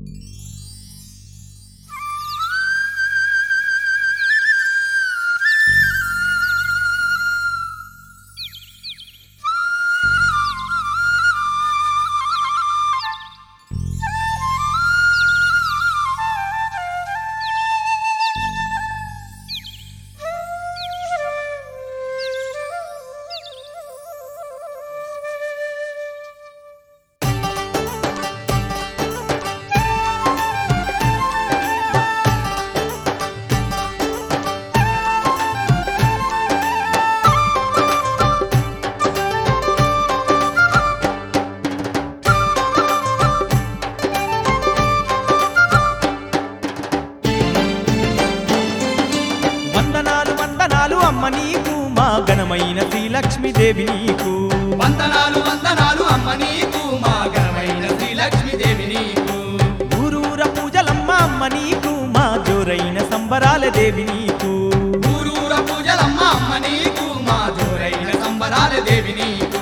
వందనాలు వందనాలు అమ్మ నీకు మా ఘనమైన శ్రీలక్ష్మీదేవి నీకు వందనాలు వందనాలు అమ్మ నీకు మా ఘనమైన శ్రీలక్ష్మీదేవి నీకు ఊరూర పూజలమ్మ అమ్మ నీకు మా జోరైన సంబరాల దేవి నీకు ఊరూర పూజలమ్మ అమ్మ నీకు మా జోరైన సంబరాల దేవి నీకు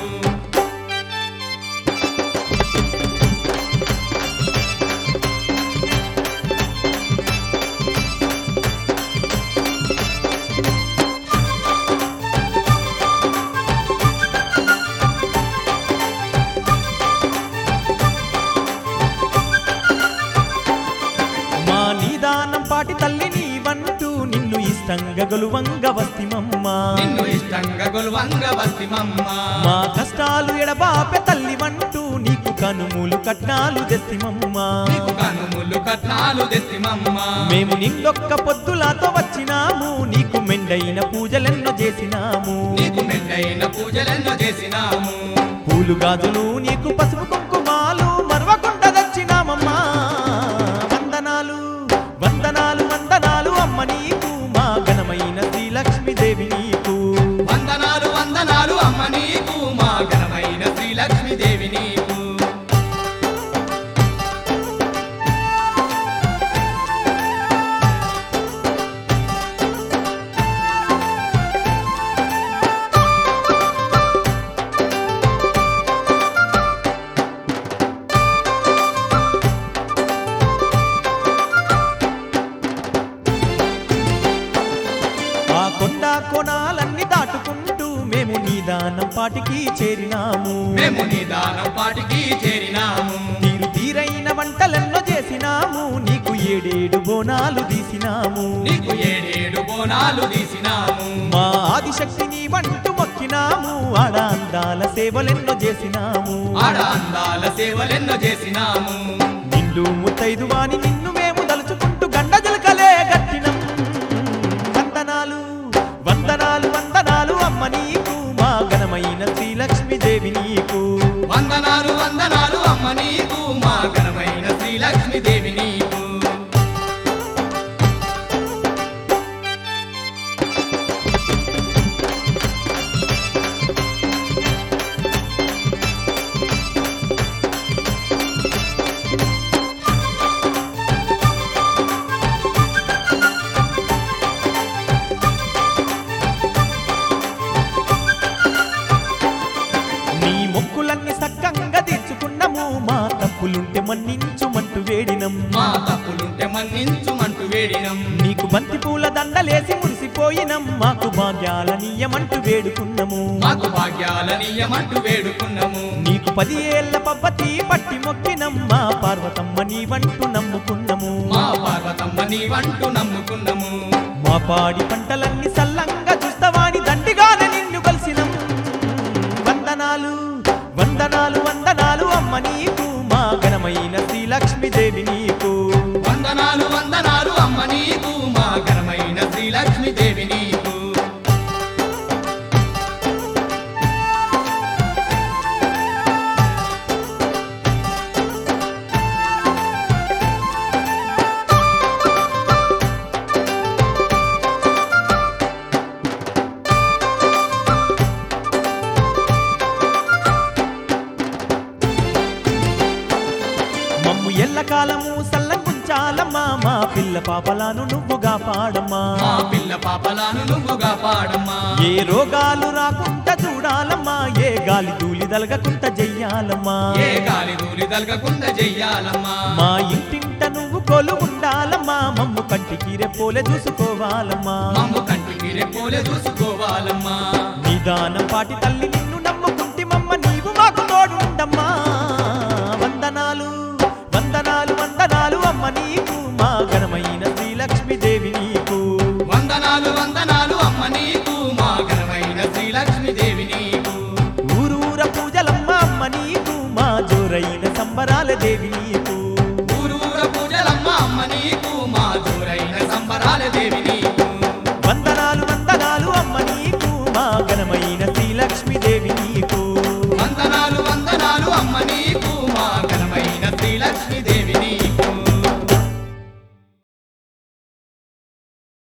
మా నీదానం పాటి తల్లి నీవంటూ నిన్ను ఇష్టంగా గొలువంగ వస్తిమమ్మా నిన్ను ఇష్టంగా గొలువంగ వస్తిమమ్మ మా కష్టాలు ఎడబాపె తల్లివంటూ నీకు కనుమూలు కట్నాలు తెస్తిమమ్మా నీకు కనుములు కట్నాలు తెస్తిమమ్మ మేము నిండొక్క పొద్దులాతో వచ్చినాము నీకు మెండైన పూజలెన్నో చేసినాము నీకు మెండైన పూజలెన్నో చేసినాము పూలు గాజులు నీకు పసుపు కుంకుమాలు మరవకుండా తెచ్చినామమ్మా వందనాలు వందనాలు వందనాలు అమ్మ నీకు మా ఘనమైన శ్రీలక్ష్మీదేవి నీకు వందనాలు వందనాలు అమ్మ నీకు మా ఘనమైన శ్రీలక్ష్మీదేవి నీకు ఆ కొండ కొనాలన్నీ దాటుకుంటూ మేము నీదానం పాటికి చేరినాము మేము నిదానం పాటికి చేరినాము తీరు తీరైన వంటలెన్నో చేసినాము నీకు ఏడేడు బోనాలు తీసినాము నీకు ఏడేడు బోనాలు తీసినాము మా ఆదిశక్తిని వంటు మొక్కినాము ఆడ అందాల సేవలెన్నో చేసినాము ఆడ అందాల సేవలెన్నో చేసినాము నిండు ముత్తైదు వాని నిన్ను మేము దలుచుకుంటూ గండ జలకలే గట్టినం వందనాలు వందనాలు వందనాలు అమ్మ నీకు మా ఘనమైన శ్రీలక్ష్మీదేవి నీకు వందనాలు వందనాలు అమ్మ నీకు మా ఘనమైన శ్రీలక్ష్మీదేవి నీకు నీ మొక్కులన్నీ సక్కంగా తీర్చుకున్నాము మా తప్పులుంటే మన్నించుమంటూ వేడినం మా తప్పులుంటే మన్నించుమంటూ వేడినం నీకు బంతి పూల దండలేసి మురిసిపోయినం మాకు భాగ్యాల నీయమంటూ వేడుకున్నాము మాకు భాగ్యాల నియమంటూ వేడుకున్నాము నీకు పది ఏళ్ల పబ్బతి పట్టి మొక్కినం మా పార్వతమ్మ నీవంటూ నమ్ముకున్నాము మా పార్వతమ్మ నీవంటూ నమ్ముకున్నాము మా పాడి పంటలన్నీ సల్లంగా చూస్తావాని దండిగానే నిన్ను కలిసినం వందనాలు వందనాలు వందనాలు అమ్మ నీకు మా ఘనమైన శ్రీలక్ష్మీదేవి నీకు వందనాలు వందనాలు అమ్మ నీకు మా ఘనమైన శ్రీలక్ష్మీదేవి నీకు మమ్ము ఎల్లకాలము సల్లంగుంచాలమ్మా మా పిల్ల పాపలను నువ్వుగా పాడమ్మా మా పిల్ల పాపలాను నువ్వుగా పాడమ్మా ఏ రోగాలు రాకుండా చూడాలమ్మా ఏ గాలి ధూళి దలగకుండా చెయ్యాలమ్మా ఏ గాలి దూలి దలగకుండా చెయ్యాలమ్మా మా ఇంటింటి మమ్ము కంటికి రెప్పోలే చూసుకోవాలమ్మా మమ్ము కంటికి రెప్పోలే చూసుకోవాలమ్మా నిదానం పాటి తల్లి నిన్ను